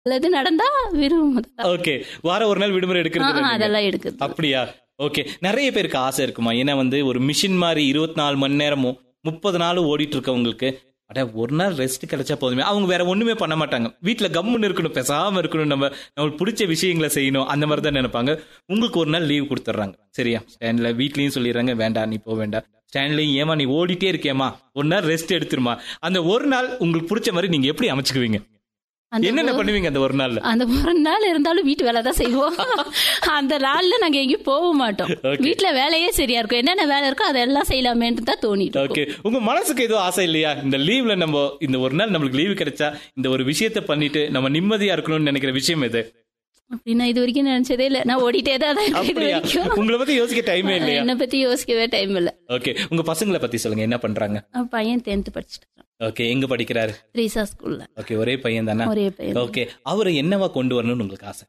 நல்லது நடந்தா விரும்பும் ஓகே வாரம் ஒரு நாள் விடுமுறை எடுக்கிறது இல்ல நீங்க? அதெல்லாம் எடுக்குது அப்படியா ஓகே நிறைய பேருக்கு ஆசை இருக்குமா ஏன்னா வந்து ஒரு மிஷின் மாதிரி இருபத்தி நாலு மணி நேரமும் முப்பது நாள் ஓடிட்டு இருக்கவங்களுக்கு அட ஒரு நாள் ரெஸ்ட் கிடைச்சா போதுமே அவங்க வேற ஒண்ணுமே பண்ண மாட்டாங்க வீட்ல கம்முன்னு இருக்கணும் பேசாம இருக்கணும் நம்ம நம்மளுக்கு பிடிச்ச விஷயங்களை செய்யணும் அந்த மாதிரி தான் நினைப்பாங்க உங்களுக்கு ஒரு நாள் லீவ் கொடுத்துட்றாங்க சரியா ஸ்டாண்ட்ல வீட்லயும் சொல்லிடுறாங்க வேண்டாம் நீ போக வேண்டாம் ஸ்டாண்ட்லயும் ஏமா நீ ஓடிட்டே இருக்கேமா ஒரு நாள் ரெஸ்ட் எடுத்துருமா அந்த ஒரு நாள் உங்களுக்கு பிடிச்ச மாதிரி நீங்க எப்படி அமைச்சுக்குவீங்க அந்த என்னென்ன பண்ணுவீங்க அந்த ஒரு நாள்ல அந்த ஒரு நாள் இருந்தாலும் வீட்டு வேலை தான் செய்வோம் அந்த நாள்ல நாங்க எங்கேயும் போக மாட்டோம் Okay. வீட்டுல வேலையே சரியா இருக்கும் என்னென்ன வேலை இருக்கோ அதெல்லாம் செய்யலாமேன்னு தான் தோணிட்டு இருக்கும். ஓகே உங்க மனசுக்கு எதுவும் ஆசை இல்லையா இந்த லீவ்ல நம்ம இந்த ஒரு நாள் நம்மளுக்கு லீவு கிடைச்சா இந்த ஒரு விஷயத்த பண்ணிட்டு நம்ம நிம்மதியா இருக்கணும்னு நினைக்கிற விஷயம் எது அப்படின்னா இது வரைக்கும் நினைச்சதே இல்ல நான் ஓடிட்டே தான் இருக்கேன் இது அப்படியா வரைக்கும் உங்களை பத்தி யோசிக்க டைமே இல்லையா என்னை பத்தி யோசிக்கவே டைம் இல்ல ஓகே உங்க பசங்களை பத்தி சொல்லுங்க என்ன பண்றாங்க அவன் பையன் டென்த் படிச்சுட்டு இருக்கான் ஓகே எங்க படிக்கிறாரு த்ரீசா ஸ்கூல்ல ஓகே ஒரே பையன் தானே ஒரே பையன் ஓகே அவரை என்னவா கொண்டு வரணும்னு உங்களுக்கு ஆசை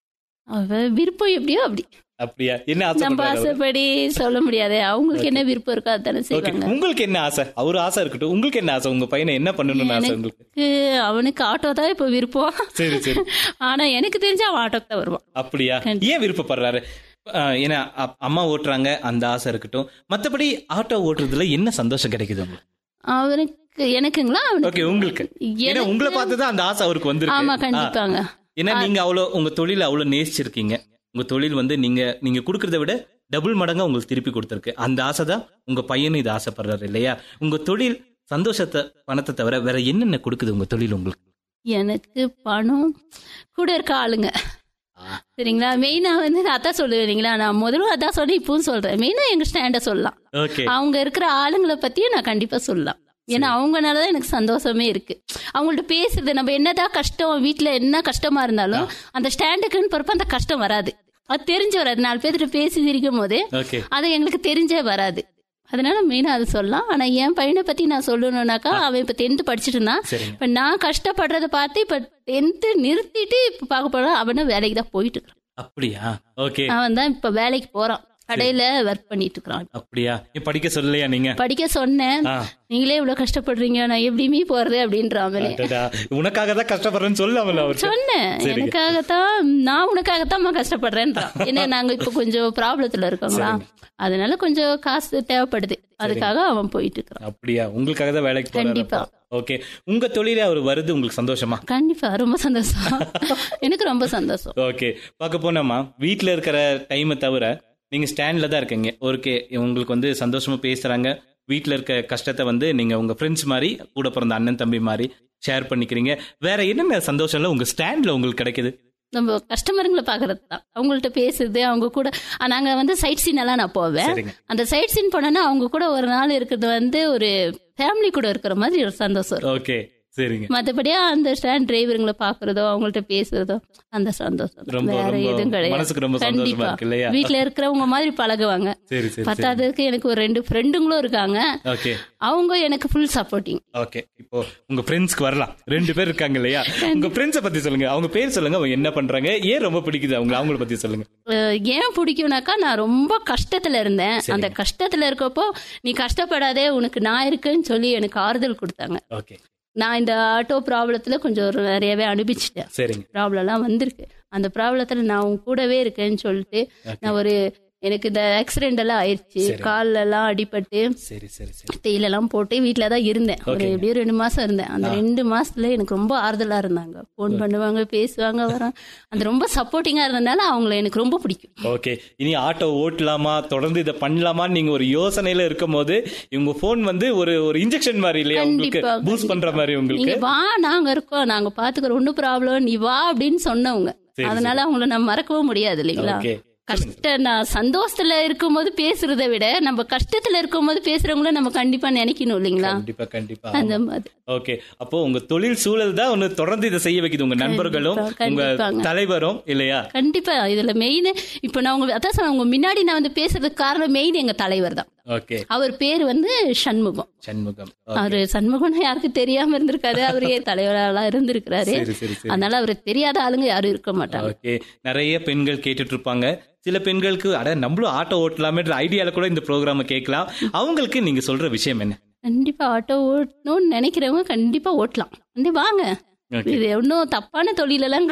அவ விருப்பம் எப்படியோ அப்படி அப்படியா என்ன ஆசை நம்ம பண்றாரு அவரு? ஆசைப்படி சொல்ல முடியாது அவங்களுக்கு என்ன விருப்பம் இருக்கோ அதானே ஓகே செய்வாங்க உங்களுக்கு என்ன ஆசை அவரு ஆசை இருக்கட்டும் உங்களுக்கு என்ன ஆசை உங்க பையனை என்ன பண்ணணும்னு ஆசை உங்களுக்கு எனக்கு அவனுக்கு ஆட்டோ தான் இப்ப விருப்பம் சரி சரி ஆனா எனக்கு தெரிஞ்சு அவன் ஆட்டோக்கு தான் வருவான் அப்படியா ஏன் விருப்பப்படுறாரு ஆஹ் ஏன்னா அப்- அம்மா ஓட்டுறாங்க அந்த ஆசை இருக்கட்டும் மத்தபடி ஆட்டோ ஓட்டுறதுல என்ன சந்தோஷம் கிடைக்குது உங்களுக்கு அவனுக்கு எனக்குங்களா அவனுக்கு ஓகே உங்களுக்கு ஏன்னா உங்களை பார்த்து தான் அந்த ஆசை அவருக்கு ஆமா வந்திருக்கு கண்டிப்பாங்க ஏன்னா நீங்க அவ்வளவு உங்க தொழில அவ்வளவு நேசிச்சிருக்கீங்க உங்க தொழில் வந்து நீங்க நீங்க கொடுக்கறத விட டபுள் மடங்கா உங்களுக்கு திருப்பி கொடுத்துருக்கு அந்த ஆசை தான் உங்க பையனும் இது ஆசைப்படுறாரு இல்லையா உங்க தொழில் சந்தோஷத்தை பணத்தை தவிர வேற என்னென்ன கொடுக்குது உங்க தொழில் உங்களுக்கு எனக்கு பணம் கூட இருக்க ஆளுங்க சரிங்களா மெயினா வந்து நான் அதான் சொல்லுவேன் இல்லைங்களா நான் முதல்ல அதான் சொன்னேன் இப்பவும் சொல்றேன் மெயினா எங்க ஸ்டாண்ட சொல்லலாம் ஓகே அவங்க இருக்கிற ஆளுங்களை பத்தியும் நான் கண்டிப்பா சொல்லலாம் ஏன்னா அவங்கனாலதான் எனக்கு சந்தோஷமே இருக்கு அவங்கள்ட்ட பேசுறது நம்ம என்னதான் கஷ்டம் வீட்ல என்ன கஷ்டமா இருந்தாலும் அந்த ஸ்டாண்டுக்குன்னு பொறுப்பு அந்த கஷ்டம் வராது அது தெரிஞ்சு வராது நாலு பேர்கிட்ட பேசி சிரிக்கும் போது ஓகே அது எங்களுக்கு தெரிஞ்சே வராது அதனால மெயினா அது சொல்லலாம் ஆனா என் பையனை பத்தி நான் சொல்லணும்னாக்கா அவன் இப்ப டென்த் படிச்சுட்டு இருந்தான் சரிங்க இப்ப நான் கஷ்டப்படுறத பார்த்து இப்ப டென்த் நிறுத்திட்டு இப்ப பார்க்க போறான் அவனும் வேலைக்கு தான் போயிட்டு இருக்கான் அப்படியா ஓகே அவன் தான் இப்ப வேலைக்கு போறான் கடையில ஒர்க் பண்ணிட்டு இருக்கான் அப்படியா ஏன் படிக்க சொல்லலையா நீங்க படிக்க சொன்னேன் ஆ. நீங்களே இவ்வளவு கஷ்டப்படுறீங்க நான் எப்படியுமே போறது அப்படின்றாமலே அடடா, உனக்காக தான் கஷ்டப்படுறேன்னு சொல்லாமல அவர் சொன்னேன் சரிங்க. எனக்காகத்தான் நான் உனக்காகத்தான் கஷ்டப்படுறேன்றான் ஏன்னா நாங்க இப்ப கொஞ்சம் ப்ராப்ளத்துல இருக்கோங்களா அதனால கொஞ்சம் காசு தேவைப்படுது அதுக்காக அவன் போயிட்டு இருக்கிறான் அப்படியா உங்களுக்காக தான் வேலைக்கு போறாரு கண்டிப்பா. ஓகே உங்க தொழிலே அவர் வருது உங்களுக்கு சந்தோஷமா கண்டிப்பா ரொம்ப சந்தோஷம் எனக்கு ரொம்ப சந்தோஷம் ஓகே பார்க்க போனோமா வீட்ல இருக்கிற டைமை தவிர நீங்க ஸ்டாண்ட்ல தான் இருக்கீங்க ஓகே உங்களுக்கு வந்து சந்தோஷமா பேசுறாங்க வீட்ல இருக்க கஷ்டத்தை வந்து நீங்க உங்க ஃப்ரெண்ட்ஸ் மாதிரி கூட பிறந்த அண்ணன் தம்பி மாதிரி ஷேர் பண்ணிக்கிறீங்க வேற என்னென்ன சந்தோஷம்ல உங்க ஸ்டாண்ட்ல உங்களுக்கு கிடைக்குது நம்ம கஸ்டமருங்களை பாக்குறது தான் அவங்கள்ட்ட பேசுறது அவங்க கூட ஆ, நாங்க வந்து சைட் சீன் எல்லாம் நான் போவேன் சரிங்க அந்த சைட் சீன் போனேன்னா அவங்க கூட ஒரு நாள் இருக்கிறது வந்து ஒரு ஃபேமிலி கூட இருக்கிற மாதிரி ஒரு சந்தோஷம் இருக்கும் ஓகே சரிங்க மற்றபடியா அந்த ஸ்டாண்ட் டிரைவருங்களை பாக்குறதோ அவங்கள்ட்ட பேசுறதோ அந்த சந்தோஷம் தான். ரொம்ப வேற எதுவும் ரொம்ப கிடையாது மனசுக்கு ரொம்ப சந்தோஷமா கண்டிப்பா இருக்கு இல்லையா வீட்ல இருக்கிறவங்க மாதிரி பழகுவாங்க சரி சரி சரி பத்தாததுக்கு எனக்கு ஒரு ரெண்டு ஃப்ரெண்டுங்களும் இருக்காங்க ஓகே அவங்க எனக்கு ஃபுல் சப்போர்ட்டிங் ஓகே இப்போ உங்க ஃப்ரெண்ட்ஸ்க்கு வரலாம் ரெண்டு பேர் இருக்காங்க இல்லையா உங்க ஃப்ரெண்ட்ஸ பத்தி சொல்லுங்க அவங்க பேர் சொல்லுங்க அவங்க என்ன பண்றாங்க ஏன் ரொம்ப பிடிக்குது அவங்க அவங்கள பத்தி சொல்லுங்க ஏன் பிடிக்கும்னாக்கா நான் ரொம்ப கஷ்டத்துல இருந்தேன் அந்த கஷ்டத்துல இருக்கப்போ நீ கஷ்டப்படாதே உனக்கு நான் இருக்கேன்னு சொல்லி எனக்கு ஆறுதல் கொடுத்தாங்க ஓகே நான் இந்த ஆட்டோ ப்ராப்ளத்துல கொஞ்சம் ஒரு நிறையவே அனுபவிச்சிட்டேன் சரிங்க ப்ராப்ளம்லாம் வந்திருக்கு அந்த ப்ராப்ளத்துல நான் உன் கூடவே இருக்கேன்னு சொல்லிட்டு நான் ஒரு எனக்கு இந்த ஆக்சிடென்ட் எல்லாம் ஆயிடுச்சு கால்ல எல்லாம் அடிபட்டு சரி சரி சரி தேயிலெல்லாம் போட்டு வீட்டில தான் இருந்தேன் ஒரு எப்படியும் ரெண்டு மாசம் இருந்தேன் அந்த ரெண்டு மாசத்துல எனக்கு ரொம்ப ஆறுதலா இருந்தாங்க ஃபோன் பண்ணுவாங்க பேசுவாங்க வராங்க அந்த ரொம்ப சப்போர்ட்டிங்கா இருந்ததுனால அவங்கள எனக்கு ரொம்ப பிடிக்கும் ஓகே இனி ஆட்டோ ஓட்டலாமா தொடர்ந்து இதை பண்ணலாமான்னு நீங்க ஒரு யோசனையில இருக்கும் போது இவங்க போன் வந்து ஒரு ஒரு இன்ஜெக்ஷன் மாதிரி இல்லையா உங்களுக்கு கண்டிப்பா, பூஸ்ட் பண்ற மாதிரி நீங்க உங்களுக்கு வா நாங்க இருக்கோம் நாங்க பாத்துக்கிறோம் ஒன்னும் ப்ராப்ளம் நீ வா அப்படின்னு சொன்னவங்க சரி, அதனால அவங்கள நம்ம மறக்கவும் முடியாது இல்லைங்களா ஓகே கஷ்ட நான் சந்தோஷத்துல இருக்கும்போது பேசுறதை விட நம்ம கஷ்டத்துல இருக்கும்போது பேசுறவங்கள நம்ம கண்டிப்பா நினைக்கணும் இல்லைங்களா கண்டிப்பா கண்டிப்பா அந்த மாதிரி ஓகே அப்போ உங்க தொழில் சூழல் தான் ஒன்னு தொடர்ந்து இதை செய்ய வைக்குது உங்க நண்பர்களும் கண்டிப்பா, உங்க கண்டிப்பாங்க. தலைவரும் இல்லையா கண்டிப்பா இதுல மெயின் இப்ப நான் உங்க அதான் சொன்னேன், உங்க முன்னாடி நான் வந்து பேசுறதுக்கு காரணம் மெயின் எங்க தலைவர் தான் ஓகே அவர் பேர் வந்து சண்முகம் சண்முகம் அவரு சண்முகம்னு யாருக்கும் தெரியாம இருந்திருக்காரு அவரே தலைவரெல்லாம் இருந்திருக்கிறாரு சரி சரி சரி அதனால அவருக்கு தெரியாத ஆளுங்க யாரும் இருக்க மாட்டாங்க ஓகே நிறைய பெண்கள் கேட்டுட்டு இருப்பாங்க சில பெண்களுக்கு அட நம்மளும் ஆட்டோ ஓட்டலாமேன்ற ஐடியால கூட இந்த ப்ரோக்ராம கேட்கலாம் அவங்களுக்கு நீங்க சொல்ற விஷயம் என்ன கண்டிப்பா ஆட்டோ ஓட்டணும்னு நினைக்கிறவங்க கண்டிப்பா ஓட்டலாம் வந்து வாங்க Okay. இது ஒன்றும் தப்பான தொழிலெல்லாம்